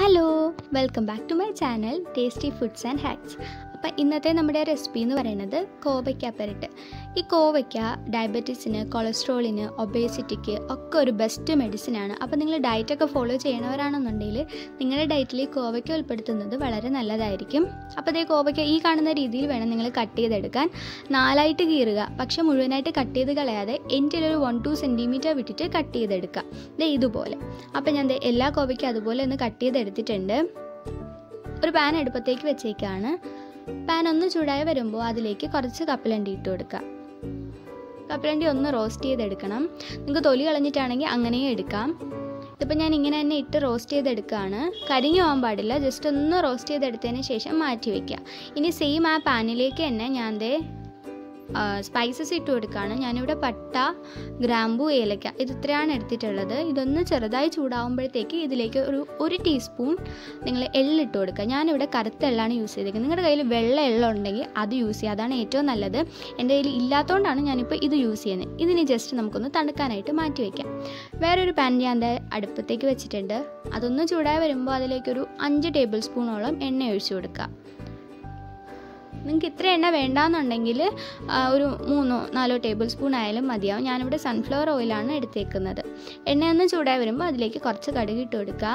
hello welcome back to my channel tasty foods and hacks appam ഇന്നത്തെ നമ്മുടെ recipe എന്ന് പറയുന്നത് കോവയ്ക്ക പെരട്ട് ഈ കോവയ്ക്ക ഡയബറ്റീസിന് കൊളസ്ട്രോളിന് ഒബേസിറ്റിക്ക് ഒക്കെ ഒരു ബെസ്റ്റ് മെഡിസിനാണ് അപ്പോൾ നിങ്ങൾ ഡയറ്റൊക്കെ ഫോളോ ചെയ്യണവരാണെന്നുണ്ടെങ്കിൽ നിങ്ങളുടെ ഡയറ്റിൽ ഈ കോവയ്ക്ക ഉൾപ്പെടുത്തുന്നത് വളരെ നല്ലതായിരിക്കും അപ്പോൾ അതേ കോവയ്ക്ക ഈ കാണുന്ന രീതിയിൽ വേണം നിങ്ങൾ കട്ട് ചെയ്തെടുക്കാൻ നാലായിട്ട് കീറുക പക്ഷെ മുഴുവനായിട്ട് കട്ട് ചെയ്ത് കളയാതെ എൻ്റെ ഒരു വൺ ടു സെൻറ്റിമീറ്റർ വിട്ടിട്ട് കട്ട് ചെയ്തെടുക്കുക ദേ ഇതുപോലെ അപ്പോൾ ഞാൻ ദേ എല്ലാ കോവയ്ക്കും അതുപോലെ ഒന്ന് കട്ട് ചെയ്തെടുത്തിട്ടുണ്ട് ഒരു പാൻ അടുപ്പത്തേക്ക് വെച്ചേക്കാണ് പാൻ ഒന്ന് ചൂടായി വരുമ്പോൾ അതിലേക്ക് കുറച്ച് കപ്പലണ്ടി ഇട്ട് കൊടുക്കുക കപ്പലണ്ടി ഒന്ന് റോസ്റ്റ് ചെയ്തെടുക്കണം നിങ്ങൾക്ക് തൊലി കളഞ്ഞിട്ടാണെങ്കിൽ അങ്ങനെയും എടുക്കാം ഇതിപ്പോൾ ഞാൻ ഇങ്ങനെ തന്നെ ഇട്ട് റോസ്റ്റ് ചെയ്തെടുക്കുകയാണ് കരിഞ്ഞു പോകാൻ പാടില്ല ജസ്റ്റ് ഒന്ന് റോസ്റ്റ് ചെയ്തെടുത്തതിന് ശേഷം മാറ്റി വയ്ക്കുക ഇനി സെയിം ആ പാനിലേക്ക് തന്നെ ഞാൻ ദേ സ്പൈസസ് ഇട്ട് കൊടുക്കുകയാണ് ഞാനിവിടെ പട്ട ഗ്രാമ്പു ഏലക്ക ഇത് ഇത്രയാണ് എടുത്തിട്ടുള്ളത് ഇതൊന്ന് ചെറുതായി ചൂടാവുമ്പോഴത്തേക്ക് ഇതിലേക്ക് ഒരു ഒരു ടീസ്പൂൺ നിങ്ങൾ എള്ളിട്ട് കൊടുക്കുക ഞാനിവിടെ കറുത്ത എള്ളാണ് യൂസ് ചെയ്തിരിക്കുന്നത് നിങ്ങളുടെ കയ്യിൽ വെള്ള എള്ളം ഉണ്ടെങ്കിൽ അത് യൂസ് ചെയ്യുക അതാണ് ഏറ്റവും നല്ലത് എൻ്റെ കയ്യിൽ ഇല്ലാത്തതുകൊണ്ടാണ് ഞാനിപ്പോൾ ഇത് യൂസ് ചെയ്യുന്നത് ഇതിന് ജസ്റ്റ് നമുക്കൊന്ന് തണുക്കാനായിട്ട് മാറ്റി വയ്ക്കാം വേറൊരു പാൻ ഞാൻ എൻ്റെ അടുപ്പത്തേക്ക് വെച്ചിട്ടുണ്ട് അതൊന്ന് ചൂടായി വരുമ്പോൾ അതിലേക്കൊരു അഞ്ച് ടേബിൾ സ്പൂണോളം എണ്ണ ഒഴിച്ചു കൊടുക്കുക നിങ്ങൾക്ക് ഇത്ര എണ്ണ വേണ്ടാന്നുണ്ടെങ്കിൽ ഒരു മൂന്നോ നാലോ ടേബിൾ സ്പൂൺ ആയാലും മതിയാവും ഞാനിവിടെ സൺഫ്ലവർ ഓയിലാണ് എടുത്തേക്കുന്നത് എണ്ണ ഒന്ന് ചൂടായി വരുമ്പോൾ അതിലേക്ക് കുറച്ച് കടുക് ഇട്ട് കൊടുക്കുക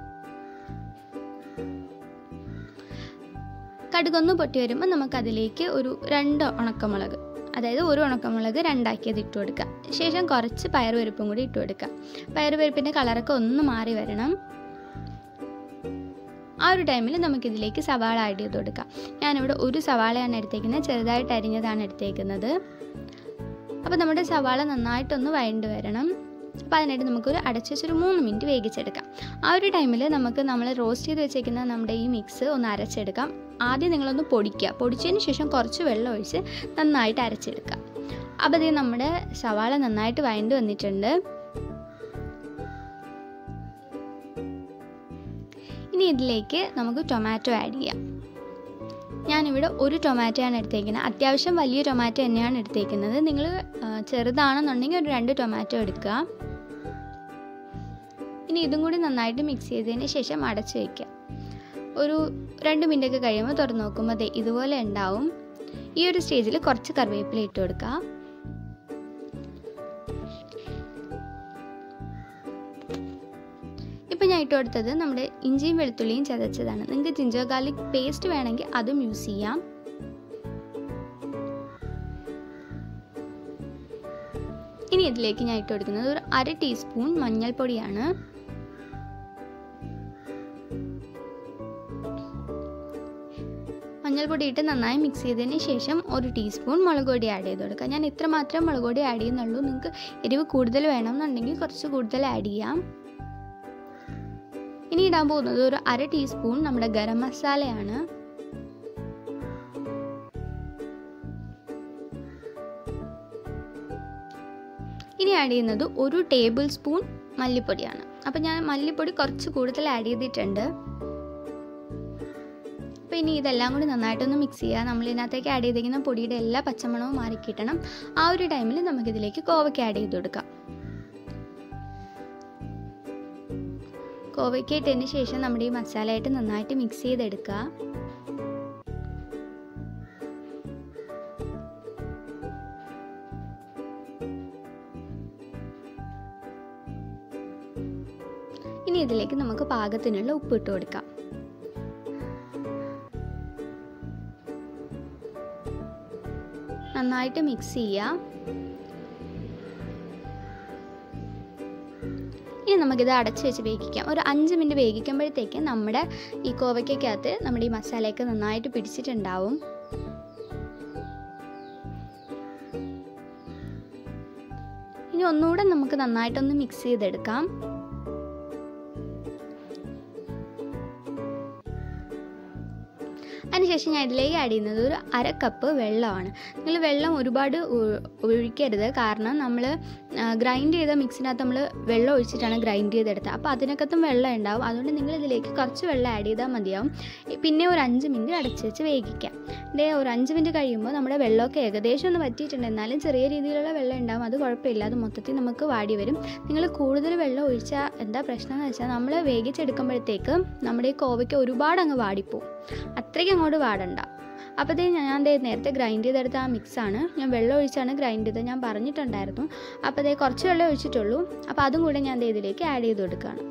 കടുകൊന്ന് പൊട്ടി വരുമ്പോൾ നമുക്കതിലേക്ക് ഒരു രണ്ട് ഉണക്കമുളക് അതായത് ഒരു ഉണക്കമുളക് രണ്ടാക്കിയത് ഇട്ട് കൊടുക്കുക ശേഷം കുറച്ച് പയറുപരിപ്പും കൂടി ഇട്ട് കൊടുക്കുക പയറുപരിപ്പിൻ്റെ കളറൊക്കെ ഒന്ന് മാറി വരണം ആ ഒരു ടൈമിൽ നമുക്കിതിലേക്ക് സവാള ആഡ് ചെയ്ത് കൊടുക്കാം ഞാനിവിടെ ഒരു സവാളയാണ് എടുത്തേക്കുന്നത് ചെറുതായിട്ട് അരിഞ്ഞതാണ് എടുത്തേക്കുന്നത് അപ്പോൾ നമ്മുടെ സവാള നന്നായിട്ടൊന്ന് വഴണ്ട് വരണം അപ്പോൾ അതിനായിട്ട് നമുക്കൊരു അടച്ച് വെച്ചൊരു മൂന്ന് മിനിറ്റ് വേവിച്ചെടുക്കാം ആ ഒരു ടൈമിൽ നമുക്ക് നമ്മൾ റോസ്റ്റ് ചെയ്ത് വെച്ചേക്കുന്ന നമ്മുടെ ഈ മിക്സ് ഒന്ന് അരച്ചെടുക്കാം ആദ്യം നിങ്ങളൊന്ന് പൊടിക്കുക പൊടിച്ചതിന് ശേഷം കുറച്ച് വെള്ളം ഒഴിച്ച് നന്നായിട്ട് അരച്ചെടുക്കുക അപ്പോൾ ഇത് നമ്മുടെ സവാള നന്നായിട്ട് വഴണ്ട് വന്നിട്ടുണ്ട് ഇനി ഇതിലേക്ക് നമുക്ക് ടൊമാറ്റോ ആഡ് ചെയ്യാം ഞാനിവിടെ ഒരു ടൊമാറ്റോയാണ് എടുത്തേക്കുന്നത് അത്യാവശ്യം വലിയ ടൊമാറ്റോ തന്നെയാണ് എടുത്തേക്കുന്നത് നിങ്ങൾ ചെറുതാണെന്നുണ്ടെങ്കിൽ ഒരു രണ്ട് ടൊമാറ്റോ എടുക്കുക ഇനി ഇതും കൂടി നന്നായിട്ട് മിക്സ് ചെയ്തതിന് ശേഷം അടച്ചു വയ്ക്കുക ഒരു രണ്ട് മിനിറ്റൊക്കെ കഴിയുമ്പോൾ തുറന്ന് നോക്കുമ്പോൾ അതെ ഇതുപോലെ ഉണ്ടാവും ഈ ഒരു സ്റ്റേജിൽ കുറച്ച് കറിവേപ്പില ഇട്ട് കൊടുക്കുക ഇപ്പം ഞാൻ ഇട്ട് കൊടുത്തത് നമ്മുടെ ഇഞ്ചിയും വെളുത്തുള്ളിയും ചതച്ചതാണ് നിങ്ങൾക്ക് ജിഞ്ചർ ഗാർലിക് പേസ്റ്റ് വേണമെങ്കിൽ അതും യൂസ് ചെയ്യാം ഇനി ഇതിലേക്ക് ഞാൻ ഇട്ട് കൊടുക്കുന്നത് ഒരു അര ടീസ്പൂൺ മഞ്ഞൾപ്പൊടിയാണ് മഞ്ഞൾപ്പൊടി ഇട്ട് നന്നായി മിക്സ് ചെയ്തതിന് ശേഷം ഒരു ടീസ്പൂൺ മുളക് പൊടി ആഡ് ചെയ്ത് കൊടുക്കുക ഞാൻ ഇത്ര മാത്രം മുളക് പൊടി ആഡ് ചെയ്യുന്നുള്ളൂ നിങ്ങൾക്ക് എരിവ് കൂടുതൽ വേണമെന്നുണ്ടെങ്കിൽ കുറച്ച് കൂടുതൽ ആഡ് ചെയ്യാം ഇനി ഇടാൻ പോകുന്നത് ഒരു അര ടീസ്പൂൺ നമ്മുടെ ഗരം മസാലയാണ് ഇനി ആഡ് ചെയ്യുന്നത് ഒരു ടേബിൾ സ്പൂൺ മല്ലിപ്പൊടിയാണ് അപ്പം ഞാൻ മല്ലിപ്പൊടി കുറച്ച് കൂടുതൽ ആഡ് ചെയ്തിട്ടുണ്ട് അപ്പോൾ ഇനി ഇതെല്ലാം കൂടി നന്നായിട്ടൊന്ന് മിക്സ് ചെയ്യുക നമ്മൾ ഇതിനകത്തേക്ക് ആഡ് ചെയ്തിരിക്കുന്ന പൊടിയുടെ എല്ലാ പച്ചമണവും മാറി കിട്ടണം ആ ഒരു ടൈമിൽ നമുക്കിതിലേക്ക് കോവയ്ക്ക് ആഡ് ചെയ്ത് കൊടുക്കാം കോവയ്ക്ക് ഇട്ടതിന് ശേഷം നമ്മുടെ ഈ മസാലയായിട്ട് നന്നായിട്ട് മിക്സ് ചെയ്തെടുക്കുക ഇനി ഇതിലേക്ക് നമുക്ക് പാകത്തിനുള്ള ഉപ്പ് ഇട്ട് കൊടുക്കാം നന്നായിട്ട് മിക്സ് ചെയ്യുക ഇനി നമുക്കിത് അടച്ച് വെച്ച് വേവിക്കാം ഒരു അഞ്ച് മിനിറ്റ് വേവിക്കുമ്പോഴത്തേക്ക് നമ്മുടെ ഈ കോവയ്ക്കകത്ത് നമ്മുടെ ഈ മസാലയൊക്കെ നന്നായിട്ട് പിടിച്ചിട്ടുണ്ടാവും ഇനി ഒന്നുകൂടെ നമുക്ക് നന്നായിട്ടൊന്ന് മിക്സ് ചെയ്തെടുക്കാം അതിനുശേഷം ഞാൻ ഇതിലേക്ക് ആഡ് ചെയ്യുന്നത് ഒരു അര കപ്പ് വെള്ളമാണ് നിങ്ങൾ വെള്ളം ഒരുപാട് ഒഴിക്കരുത് കാരണം നമ്മൾ ഗ്രൈൻഡ് ചെയ്ത മിക്സിനകത്ത് നമ്മൾ വെള്ളം ഒഴിച്ചിട്ടാണ് ഗ്രൈൻഡ് ചെയ്തെടുത്തത് അപ്പോൾ അതിനകത്തും വെള്ളം ഉണ്ടാവും അതുകൊണ്ട് നിങ്ങൾ ഇതിലേക്ക് കുറച്ച് വെള്ളം ആഡ് ചെയ്താൽ മതിയാവും പിന്നെ ഒരു അഞ്ച് മിനിറ്റ് അടച്ച് വെച്ച് വേവിക്കാം ഇതേ ഒരു അഞ്ച് മിനിറ്റ് കഴിയുമ്പോൾ നമ്മുടെ വെള്ളമൊക്കെ ഏകദേശം ഒന്ന് വറ്റിയിട്ടുണ്ട് എന്നാലും ചെറിയ രീതിയിലുള്ള വെള്ളം ഉണ്ടാവും അത് കുഴപ്പമില്ല അത് മൊത്തത്തിൽ നമുക്ക് വാടി വരും നിങ്ങൾ കൂടുതൽ വെള്ളം ഒഴിച്ചാൽ എന്താ പ്രശ്നം എന്ന് വെച്ചാൽ നമ്മൾ വേവിച്ചെടുക്കുമ്പോഴത്തേക്ക് നമ്മുടെ ഈ കോവയ്ക്ക് ഒരുപാട് അങ്ങ് വാടിപ്പോവും അത്രയ്ക്ക് അങ്ങോട്ട് വാടണ്ട അപ്പോൾ ഇത് ഞാൻ ദേ നേരത്തെ ഗ്രൈൻഡ് ചെയ്തെടുത്ത ആ മിക്സാണ് ഞാൻ വെള്ളം ഒഴിച്ചാണ് ഗ്രൈൻഡ് ചെയ്തത് ഞാൻ പറഞ്ഞിട്ടുണ്ടായിരുന്നു അപ്പോൾ അതേ കുറച്ച് വെള്ളം ഒഴിച്ചിട്ടുള്ളൂ അപ്പോൾ അതും കൂടെ ഞാൻ ദേ ഇതിലേക്ക് ആഡ് ചെയ്ത് കൊടുക്കുകയാണ്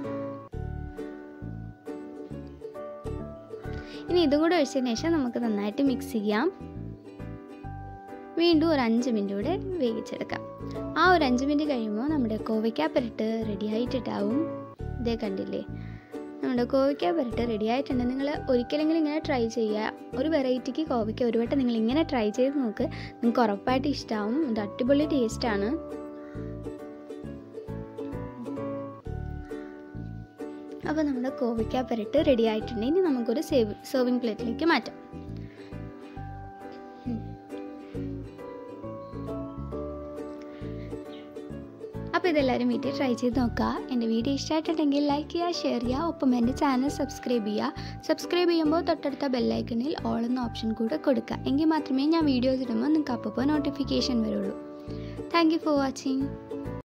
ഇനി ഇതും കൂടെ ഒഴിച്ചതിന് ശേഷം നമുക്ക് നന്നായിട്ട് മിക്സ് ചെയ്യാം വീണ്ടും ഒരു അഞ്ച് മിനിറ്റ് കൂടെ വേവിച്ചെടുക്കാം ആ ഒരു അഞ്ച് മിനിറ്റ് കഴിയുമ്പോൾ നമ്മുടെ കോവയ്ക്കാപ്പരട്ട് റെഡി ആയിട്ടുണ്ടാവും ഇതേ കണ്ടില്ലേ നമ്മുടെ കോവയ്ക്ക പുരട്ട് റെഡി ആയിട്ടുണ്ട് നിങ്ങൾ ഒരിക്കലെങ്കിലും ഇങ്ങനെ ട്രൈ ചെയ്യുക ഒരു വെറൈറ്റിക്ക് കോവയ്ക്ക ഒരു വട്ടം നിങ്ങൾ ഇങ്ങനെ ട്രൈ ചെയ്ത് നോക്ക് നിങ്ങൾക്ക് ഉറപ്പായിട്ട് ഇഷ്ടമാവും ഇത് അടിപൊളി ടേസ്റ്റാണ് അപ്പോൾ നമ്മുടെ കോവയ്ക്ക പുരട്ട് റെഡി ആയിട്ടുണ്ട് ഇനി നമുക്കൊരു സേവ് സെർവിങ് പ്ലേറ്റിലേക്ക് മാറ്റാം അപ്പോൾ ഇതെല്ലാവരും വീട്ടിൽ ട്രൈ ചെയ്ത് നോക്കുക എൻ്റെ വീഡിയോ ഇഷ്ടമായിട്ടുണ്ടെങ്കിൽ ലൈക്ക് ചെയ്യുക ഷെയർ ചെയ്യുക ഒപ്പം എൻ്റെ ചാനൽ സബ്സ്ക്രൈബ് ചെയ്യുക സബ്സ്ക്രൈബ് ചെയ്യുമ്പോൾ തൊട്ടടുത്ത ബെല്ലൈക്കണിൽ ഓൾ എന്ന ഓപ്ഷൻ കൂടെ കൊടുക്കുക എങ്കിൽ മാത്രമേ ഞാൻ വീഡിയോസ് ഇടുമ്പോൾ നിങ്ങൾക്ക് അപ്പോൾ നോട്ടിഫിക്കേഷൻ വരുള്ളൂ താങ്ക് യു ഫോർ വാച്ചിങ്